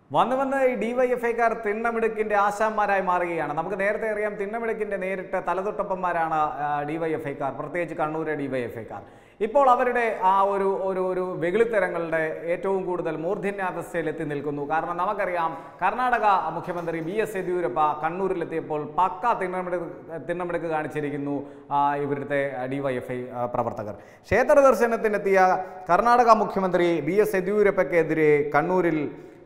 വന്ന് വന്ന് ഈ ഡിവൈഎഫ്ഐക്കാർ തിണ്ണമിടുക്കിന്റെ ആശാന്മാരായി മാറുകയാണ് നമുക്ക് നേരത്തെ അറിയാം തിണ്ണമിടുക്കിന്റെ നേരിട്ട് തലതൊട്ടപ്പന്മാരാണ് ഡിവൈഎഫ്ഐക്കാർ പ്രത്യേകിച്ച് കണ്ണൂരെ ഡിവൈഎഫ്ഐക്കാർ ഇപ്പോൾ അവരുടെ ആ ഒരു ഒരു ഒരു വെകിളിത്തരങ്ങളുടെ ഏറ്റവും കൂടുതൽ മൂർധന്യാവസ്ഥയിൽ എത്തി നിൽക്കുന്നു കാരണം നമുക്കറിയാം കർണാടക മുഖ്യമന്ത്രി ബി എസ് യെദ്യൂരപ്പ കണ്ണൂരിലെത്തിയപ്പോൾ പക്ക തിണ്ണമിടുക്ക് തിണ്ണമിടുക്ക് കാണിച്ചിരിക്കുന്നു ആ, ഇവിടുത്തെ ഡിവൈഎഫ്ഐ പ്രവർത്തകർ ക്ഷേത്ര ദർശനത്തിനെത്തിയ കർണാടക മുഖ്യമന്ത്രി ബി എസ് യെദ്യൂരപ്പയ്ക്കെതിരെ കണ്ണൂരിൽ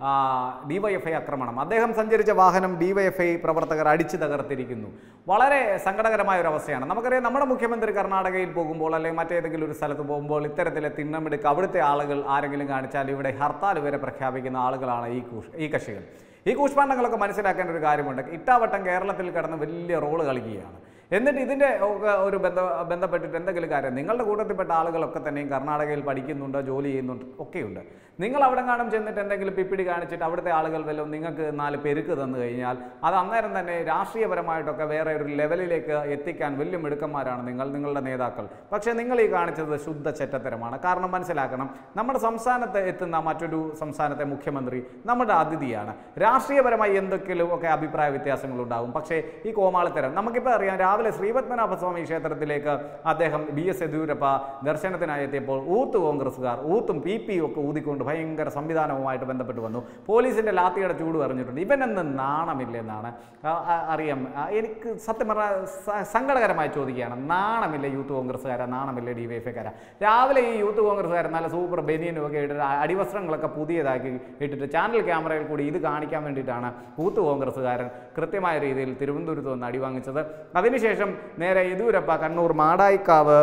ഡിവൈഎഫ്ഐ ആക്രമണം അദ്ദേഹം സഞ്ചരിച്ച വാഹനം ഡിവൈഎഫ്ഐ പ്രവർത്തകർ അടിച്ചു തകർത്തിരിക്കുന്നു വളരെ സങ്കടകരമായ ഒരു അവസ്ഥയാണ് നമുക്കറിയാം നമ്മുടെ മുഖ്യമന്ത്രി കർണാടകയിൽ പോകുമ്പോൾ അല്ലെങ്കിൽ മറ്റേതെങ്കിലും ഒരു സ്ഥലത്ത് പോകുമ്പോൾ ഇത്തരത്തിലെ തിണ്ണമെടുക്ക് അവിടുത്തെ ആളുകൾ ആരെങ്കിലും കാണിച്ചാൽ ഇവിടെ ഹർത്താൽ വരെ പ്രഖ്യാപിക്കുന്ന ആളുകളാണ് ഈ കൂഷ് ഈ കക്ഷികൾ ഈ കൂഷ്മാണ്ഡങ്ങളൊക്കെ മനസ്സിലാക്കേണ്ട ഒരു കാര്യമുണ്ട് ഇട്ടാവട്ടം കേരളത്തിൽ കിടന്ന് വലിയ റോള് കളിക്കുകയാണ് എന്നിട്ട് ഇതിൻ്റെ ഒക്കെ ഒരു ബന്ധ ബന്ധപ്പെട്ടിട്ട് എന്തെങ്കിലും കാര്യം നിങ്ങളുടെ കൂട്ടത്തിൽപ്പെട്ട ആളുകളൊക്കെ തന്നെയും കർണാടകയിൽ പഠിക്കുന്നുണ്ട് ജോലി ചെയ്യുന്നുണ്ട് ഒക്കെയുണ്ട് നിങ്ങൾ അവിടെ കാണും ചെന്നിട്ട് എന്തെങ്കിലും പിപ്പിടി കാണിച്ചിട്ട് അവിടുത്തെ ആളുകൾ വല്ലതും നിങ്ങൾക്ക് നാല് പെരുക്ക് തന്നു കഴിഞ്ഞാൽ അത് അന്നേരം തന്നെ രാഷ്ട്രീയപരമായിട്ടൊക്കെ വേറെ ഒരു ലെവലിലേക്ക് എത്തിക്കാൻ വലിയ മിടുക്കന്മാരാണ് നിങ്ങൾ നിങ്ങളുടെ നേതാക്കൾ പക്ഷേ നിങ്ങൾ ഈ കാണിച്ചത് ശുദ്ധ ചെറ്റത്തരമാണ് കാരണം മനസ്സിലാക്കണം നമ്മുടെ സംസ്ഥാനത്ത് എത്തുന്ന മറ്റൊരു സംസ്ഥാനത്തെ മുഖ്യമന്ത്രി നമ്മുടെ അതിഥിയാണ് രാഷ്ട്രീയപരമായി എന്തൊക്കെയും ഒക്കെ അഭിപ്രായ വ്യത്യാസങ്ങളുണ്ടാകും പക്ഷേ ഈ കോമാളിത്തരം നമുക്കിപ്പോൾ അറിയാം രാവിലെ ശ്രീപത്മനാഭസ്വാമി ക്ഷേത്രത്തിലേക്ക് അദ്ദേഹം ബി എസ് യെദ്യൂരപ്പ ദർശനത്തിനായി എത്തിയപ്പോൾ ഊത്ത് കോൺഗ്രസ്സുകാർ ഊത്തും പി പി ഒക്കെ ഊതിക്കൊണ്ട് ഭയങ്കര സംവിധാനവുമായിട്ട് ബന്ധപ്പെട്ട് വന്നു പോലീസിന്റെ ലാത്തിയുടെ ചൂട് പറഞ്ഞിട്ടുണ്ട് ഇവനെന്ന് നാണമില്ലെന്നാണ് ആ, ആ, അറിയാം ആ, എനിക്ക് സത്യം പറഞ്ഞാൽ സ- സങ്കടകരമായി ചോദിക്കുകയാണ് നാണമില്ല യൂത്ത് കോൺഗ്രസ്സുകാരാ നാണമില്ല ഡി വൈ എഫ്ഐക്കാരാ രാവിലെ ഈ യൂത്ത് കോൺഗ്രസ്സുകാർ നല്ല സൂപ്പർ ബനിയനും ഒക്കെ ഇട്ടിട്ട് അടിവസ്ത്രങ്ങളൊക്കെ പുതിയതാക്കി ഇട്ടിട്ട് ചാനൽ ക്യാമറയിൽ കൂടി ഇത് കാണിക്കാൻ വേണ്ടിയിട്ടാണ് യൂത്ത് കോൺഗ്രസ്സുകാരൻ കൃത്യമായ രീതിയിൽ തിരുവനന്തപുരത്ത് വന്ന് അടിവാങ്ങിച്ചത് അതിനുശേഷം നേരെ യെദ്യൂരപ്പ കണ്ണൂർ മാടായിക്കാവ്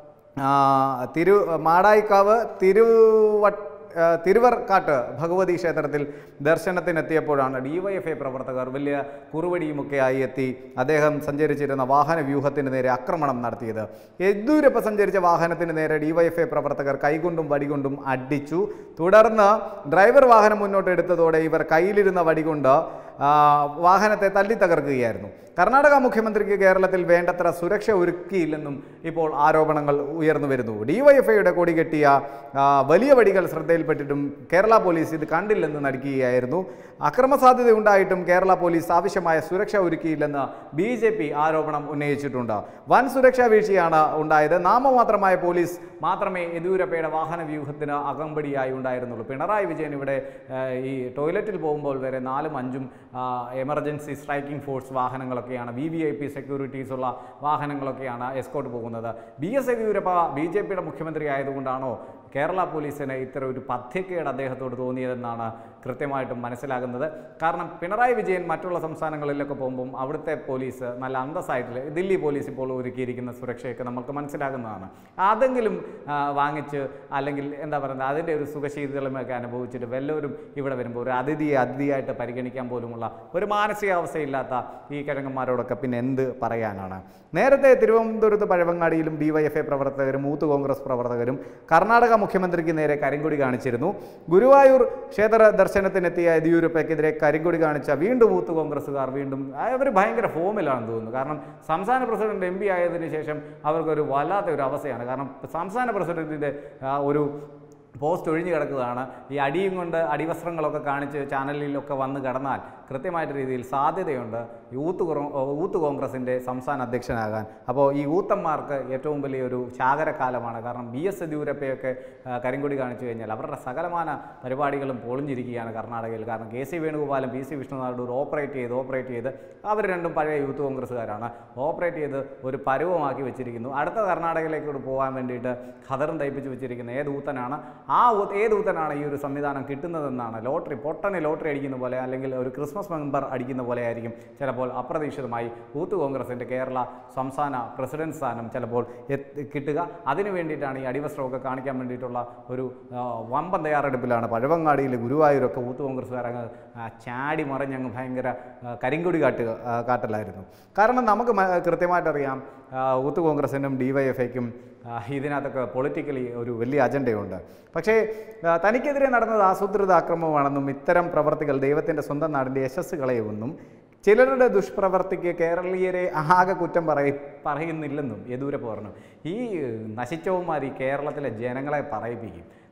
ആ, തിരു മാടായിക്കാവ് തിരുവ ആ, തിരുവർക്കാട്ട് ഭഗവതി ക്ഷേത്രത്തിൽ ദർശനത്തിനെത്തിയപ്പോഴാണ് ഡിവൈഎഫ്ഐ പ്രവർത്തകർ വലിയ കുറുവടിയുമൊക്കെയായി എത്തി അദ്ദേഹം സഞ്ചരിച്ചിരുന്ന വാഹന വ്യൂഹത്തിന് നേരെ ആക്രമണം നടത്തിയത് യെദ്യൂരപ്പ സഞ്ചരിച്ച വാഹനത്തിന് നേരെ ഡിവൈഎഫ്ഐ പ്രവർത്തകർ കൈകൊണ്ടും വടികൊണ്ടും അടിച്ചു തുടർന്ന് ഡ്രൈവർ വാഹനം മുന്നോട്ട് എടുത്തതോടെ ഇവർ കയ്യിലിരുന്ന വടികൊണ്ട് ആ, വാഹനത്തെ തല്ലി തകർക്കുകയായിരുന്നു കർണാടക മുഖ്യമന്ത്രിക്ക് കേരളത്തിൽ വേണ്ടത്ര സുരക്ഷ ഒരുക്കിയില്ലെന്നും ഇപ്പോൾ ആരോപണങ്ങൾ ഉയർന്നു വരുന്നു ഡിവൈഎഫ്ഐയുടെ കൊടി കെട്ടിയ ആ, വലിയ വടികൾ ശ്രദ്ധയിൽപ്പെട്ടിട്ടും കേരള പോലീസ് ഇത് കണ്ടില്ലെന്ന് നടിക്കുകയായിരുന്നു അക്രമ സാധ്യത ഉണ്ടായിട്ടും കേരള പോലീസ് ആവശ്യമായ സുരക്ഷ ഒരുക്കിയില്ലെന്ന് ബി ജെ പി ആരോപണം ഉന്നയിച്ചിട്ടുണ്ട് വൻ സുരക്ഷാ വീഴ്ചയാണ് ഉണ്ടായത് നാമമാത്രമായ പോലീസ് മാത്രമേ യെദ്യൂരപ്പയുടെ വാഹന വ്യൂഹത്തിന് അകമ്പടിയായി ഉണ്ടായിരുന്നുള്ളൂ പിണറായി വിജയൻ ഇവിടെ ആ, ഈ ടോയ്ലറ്റിൽ പോകുമ്പോൾ വരെ നാലും അഞ്ചും ആ, എമർജൻസി സ്ട്രൈക്കിംഗ് ഫോഴ്സ് വാഹനങ്ങളൊക്കെയാണ് V V I P securities ഉള്ള വാഹനങ്ങളൊക്കെയാണ് എസ്കോട്ട് പോകുന്നത് B S Yediyurappa B J പിയുടെ മുഖ്യമന്ത്രി ആയതുകൊണ്ടാണോ കേരള പോലീസിന് ഇത്തരം ഒരു പഥ്യക്കേട് അദ്ദേഹത്തോട് തോന്നിയതെന്നാണ് കൃത്യമായിട്ടും മനസ്സിലാകുന്നത് കാരണം പിണറായി വിജയൻ മറ്റുള്ള സംസ്ഥാനങ്ങളിലൊക്കെ പോകുമ്പം അവിടുത്തെ പോലീസ് നല്ല അന്തസ്സായിട്ട് ദില്ലി പോലീസ് ഇപ്പോൾ ഒരുക്കിയിരിക്കുന്ന സുരക്ഷയൊക്കെ നമുക്ക് മനസ്സിലാകുന്നതാണ് അതെങ്കിലും ആ, വാങ്ങിച്ച് അല്ലെങ്കിൽ എന്താ പറയുന്നത് അതിൻ്റെ ഒരു സുഖശീതളമൊക്കെ അനുഭവിച്ചിട്ട് വല്ലവരും ഇവിടെ വരുമ്പോൾ ഒരു അതിഥിയെ അതിഥിയായിട്ട് പരിഗണിക്കാൻ പോലുമുള്ള ഒരു മാനസികാവസ്ഥയില്ലാത്ത ഈ കിഴങ്ങന്മാരോടൊക്കെ പിന്നെ എന്ത് പറയാനാണ് നേരത്തെ തിരുവനന്തപുരത്ത് പഴവങ്ങാടിയിലും ഡിവൈഎഫ്ഐ പ്രവർത്തകരും യൂത്ത് കോൺഗ്രസ് പ്രവർത്തകരും കർണാടക മുഖ്യമന്ത്രിക്ക് നേരെ കരിങ്കൊടി കാണിച്ചിരുന്നു ഗുരുവായൂർ ക്ഷേത്ര ദർശനത്തിനെത്തിയ യെദ്യൂരപ്പയ്ക്കെതിരെ കരിങ്കൊടി കാണിച്ച വീണ്ടും യൂത്ത് കോൺഗ്രസ്സുകാർ വീണ്ടും അവർ ഭയങ്കര ഫോമിലാണെന്ന് തോന്നുന്നു കാരണം സംസ്ഥാന പ്രസിഡന്റ് എം പി ആയതിനു ശേഷം അവർക്കൊരു വല്ലാത്ത ഒരു അവസ്ഥയാണ് കാരണം സംസ്ഥാന പ്രസിഡന്റിൻ്റെ ഒരു പോസ്റ്റ് ഒഴിഞ്ഞു കിടക്കുകയാണ് ഈ അടിയും കൊണ്ട് അടിവസ്ത്രങ്ങളൊക്കെ കാണിച്ച് ചാനലിലൊക്കെ വന്ന് കിടന്നാൽ കൃത്യമായിട്ട് രീതിയിൽ സാധ്യതയുണ്ട് യൂത്ത് കുറ- യൂത്ത് കോൺഗ്രസിൻ്റെ സംസ്ഥാന അധ്യക്ഷനാകാൻ അപ്പോൾ ഈ യൂത്തന്മാർക്ക് ഏറ്റവും വലിയൊരു ചാകരക്കാലമാണ് കാരണം ബി എസ് യെദ്യൂരപ്പയൊക്കെ ആ, കരിങ്കൊടി കാണിച്ചു കഴിഞ്ഞാൽ അവരുടെ സകലമാന പരിപാടികളും പൊളിഞ്ഞിരിക്കുകയാണ് കർണാടകയിൽ കാരണം കെ സി വേണുഗോപാലും പി സി വിഷ്ണുനായിഡു ഓപ്പറേറ്റ് ചെയ്ത് ഓപ്പറേറ്റ് ചെയ്ത് അവർ രണ്ടും പഴയ യൂത്ത് കോൺഗ്രസ്സുകാരാണ് ഓപ്പറേറ്റ് ചെയ്ത് ഒരു പരുവമാക്കി വെച്ചിരിക്കുന്നു അടുത്ത കർണാടകയിലേക്ക് പോകാൻ വേണ്ടിയിട്ട് ഖദറും തയ്പ്പിച്ച് വെച്ചിരിക്കുന്ന ഏത് ഊത്തനാണ് ആ ഊ- ഏത് ഊത്തനാണ് ഈ ഒരു സംവിധാനം കിട്ടുന്നതെന്നാണ് ലോട്ടറി പൊട്ടനെ ലോട്ടറി അടിക്കുന്ന പോലെ അല്ലെങ്കിൽ ഒരു ക്രിസ്മസ് മെമ്പർ അടിക്കുന്ന പോലെ ആയിരിക്കും ചിലപ്പോൾ അപ്രതീക്ഷിതമായി യൂത്ത് കോൺഗ്രസിൻ്റെ കേരള സംസ്ഥാന പ്രസിഡന്റ് സ്ഥാനം ചിലപ്പോൾ എത്തി കിട്ടുക അതിനു വേണ്ടിയിട്ടാണ് ഈ അടിവസ്ത്രമൊക്കെ കാണിക്കാൻ വേണ്ടിയിട്ടുള്ള ഒരു ആ, വമ്പൻ തയ്യാറെടുപ്പിലാണ് പഴവങ്ങാടിയിൽ ഗുരുവായൂരൊക്കെ യൂത്ത് കോൺഗ്രസ്സുകാർ അങ്ങ് ആ, ചാടി മറിഞ്ഞങ്ങ് ഭയങ്കര ആ, കരിങ്കൊടി കാട്ടുക ആ, കാട്ടലായിരുന്നു കാരണം നമുക്ക് മ- കൃത്യമായിട്ടറിയാം ആ, യൂത്ത് കോൺഗ്രസിനും ഡി വൈ എഫ് ഐക്കും ഇതിനകത്തൊക്കെ പൊളിറ്റിക്കലി ഒരു വലിയ അജണ്ടയുണ്ട് പക്ഷേ ആ, തനിക്കെതിരെ നടന്നത് ആസൂത്രിത ആക്രമണമാണെന്നും ഇത്തരം പ്രവർത്തികൾ ദൈവത്തിൻ്റെ സ്വന്തം നാടിൻ്റെ യശസ് കളയുമെന്നും ചിലരുടെ ദുഷ്പ്രവർത്തിക്ക് കേരളീയരെ ആകെ കുറ്റം പറയ പറയുന്നില്ലെന്നും യെദൂരപ്പ് പറഞ്ഞു ഈ നശിച്ചവന്മാർ ഈ കേരളത്തിലെ ജനങ്ങളെ പറയിപ്പിക്കും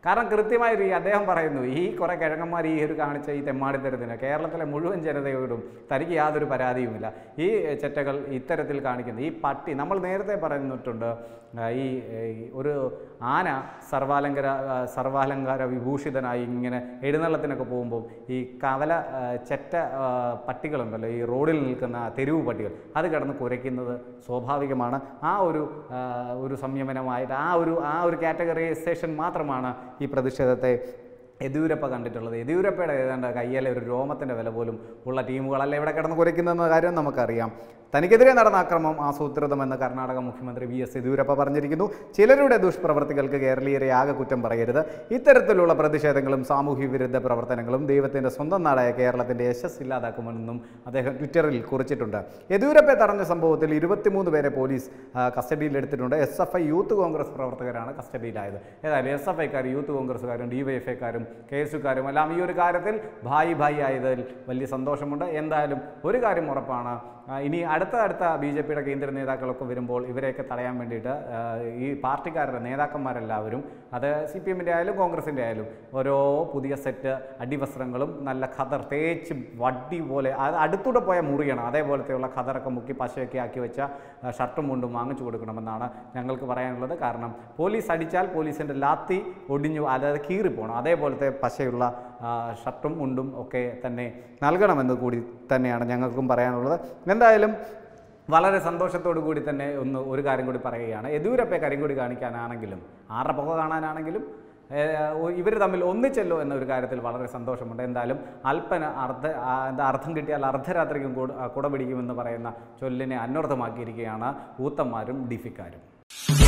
കാരണം കൃത്യമായി ഈ അദ്ദേഹം പറയുന്നു ഈ കുറേ കിഴങ്ങന്മാർ ഈ ഒരു കാണിച്ച ഈ തെമ്മാടിത്തരത്തിന് കേരളത്തിലെ മുഴുവൻ ജനതയോടും തനിക്ക് യാതൊരു പരാതിയുമില്ല ഈ ചെറ്റകൾ ഇത്തരത്തിൽ കാണിക്കുന്നത് ഈ പട്ടി നമ്മൾ നേരത്തെ പറഞ്ഞിട്ടുണ്ട് ആ, ഈ ഈ ഒരു ആന സർവാലങ്കര ആ, സർവാലങ്കാര വിഭൂഷിതനായി ഇങ്ങനെ എഴുന്നള്ളത്തിനൊക്കെ പോകുമ്പോൾ ഈ കവല ആ, ചെറ്റ ആ, പട്ടികളുണ്ടല്ലോ ഈ റോഡിൽ നിൽക്കുന്ന തെരുവ് പട്ടികൾ അത് കിടന്ന് കുരയ്ക്കുന്നത് സ്വാഭാവികമാണ് ആ ഒരു ആ, ഒരു സംയമനമായിട്ട് ആ ഒരു ആ ഒരു കാറ്റഗറൈസേഷൻ മാത്രമാണ് ഈ പ്രതിഷേധത്തെ യെദ്യൂരപ്പ കണ്ടിട്ടുള്ളത് യെദ്യൂരപ്പയുടെ ഏതാണ്ട് കയ്യിലെ ഒരു രോമത്തിൻ്റെ വില പോലും ഉള്ള ടീമുകളല്ല ഇവിടെ കിടന്ന് കുരയ്ക്കുന്നതെന്ന കാര്യം നമുക്കറിയാം തനിക്കെതിരെ നടന്ന അക്രമം ആസൂത്രിതമെന്ന് കർണാടക മുഖ്യമന്ത്രി വി എസ് യെദ്യൂരപ്പ പറഞ്ഞിരിക്കുന്നു ചിലരുടെ ദുഷ്പ്രവർത്തികൾക്ക് കേരളീയരെ ആകെ കുറ്റം പറയരുത് ഇത്തരത്തിലുള്ള പ്രതിഷേധങ്ങളും സാമൂഹ്യ വിരുദ്ധ പ്രവർത്തനങ്ങളും ദൈവത്തിൻ്റെ സ്വന്തം നാടായ കേരളത്തിൻ്റെ യശസ് ഇല്ലാതാക്കുമെന്നും അദ്ദേഹം ട്വിറ്ററിൽ കുറിച്ചിട്ടുണ്ട് യെദ്യൂരപ്പയെ തടഞ്ഞ സംഭവത്തിൽ ഇരുപത്തിമൂന്ന് പേരെ പോലീസ് ആ, കസ്റ്റഡിയിലെടുത്തിട്ടുണ്ട് S F I youth Congress പ്രവർത്തകരാണ് കസ്റ്റഡിയിലായത് ഏതായാലും എസ് എഫ് ഐക്കാർ യൂത്ത് കോൺഗ്രസ്സുകാരും ഡി വൈ എഫ് ഐക്കാരും കെ എസ് യുക്കാരും എല്ലാം ഈ ഒരു കാര്യത്തിൽ ഭായി ഭായി ആയതിൽ വലിയ സന്തോഷമുണ്ട് എന്തായാലും ഒരു കാര്യം ഉറപ്പാണ് ആ, ഇനി അടുത്ത അടുത്ത ബി ജെ പിയുടെ കേന്ദ്ര നേതാക്കളൊക്കെ വരുമ്പോൾ ഇവരെയൊക്കെ തടയാൻ വേണ്ടിയിട്ട് ആ, ഈ പാർട്ടിക്കാരുടെ നേതാക്കന്മാരെല്ലാവരും അത് സി പി എമ്മിൻ്റെ ആയാലും കോൺഗ്രസിൻ്റെ ആയാലും ഓരോ പുതിയ സെറ്റ് അടിവസ്ത്രങ്ങളും നല്ല ഖദർ തേച്ച് വടി പോലെ അത് അടുത്തൂടെ പോയ മുറിയണം അതേപോലത്തെയുള്ള ഖദറൊക്കെ മുക്കി പശയൊക്കെ ആക്കി വെച്ച ആ, ഷർട്ടും മുണ്ടും വാങ്ങിച്ചു കൊടുക്കണമെന്നാണ് ഞങ്ങൾക്ക് പറയാനുള്ളത് കാരണം പോലീസ് അടിച്ചാൽ പോലീസിൻ്റെ ലാത്തി ഒടിഞ്ഞു അതായത് കീറിപ്പോണം അതേപോലത്തെ പശയുള്ള ആ, ഷർട്ടും മുണ്ടും ഒക്കെ തന്നെ നൽകണമെന്ന് കൂടി തന്നെയാണ് ഞങ്ങൾക്കും പറയാനുള്ളത് എന്തായാലും വളരെ സന്തോഷത്തോടു കൂടി തന്നെ ഒന്ന് ഒരു കാര്യം കൂടി പറയുകയാണ് യെദ്യൂരപ്പയെ കരിങ്കൊടി കാണിക്കാനാണെങ്കിലും ആരുടെ പുക കാണാനാണെങ്കിലും ഇവർ തമ്മിൽ ഒന്നിച്ചല്ലോ എന്നൊരു കാര്യത്തിൽ വളരെ സന്തോഷമുണ്ട് എന്തായാലും അല്പന അർദ്ധ ആ, എന്താ അർത്ഥം കിട്ടിയാൽ അർദ്ധരാത്രിക്കും കൂട കുട പിടിക്കുമെന്ന് പറയുന്ന ചൊല്ലിനെ അന്വർത്ഥമാക്കിയിരിക്കുകയാണ് ഊത്തന്മാരും ഡിഫിക്കാരും